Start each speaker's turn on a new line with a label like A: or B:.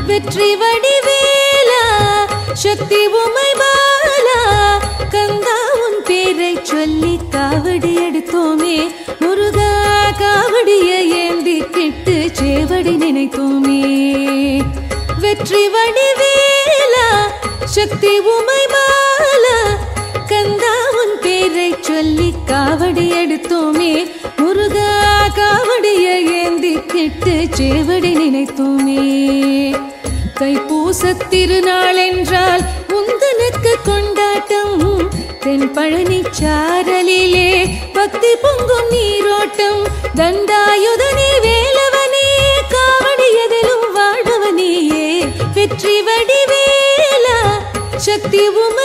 A: வெற்றி வடிவேலா சக்தி உமை பாலா கந்தா உன் பேரை சொல்லி காவடி எடுத்தோமே முருகா காவடிய ஏந்தி கிட்டு சேவடி நினைத்தோமே வெற்றி வடிவேலா சக்தி உமை பாலா கந்தா உன் பேரை சொல்லி காவடி எடுத்தோமே முருகா காவடிய ஏந்தி கிட்டு சேவடி நினைத்தோமே தைப்பூச திருநாள் என்றால் உந்தனுக்கு கொண்டாட்டம் தென் பழனி சாரலிலே பக்தி பொங்கும் நீரோட்டம் தண்டாயுதனே வேலவனே காவடியதிலும் வாழ்பவனேயே வெற்றி வடிவேலா சக்தி உமை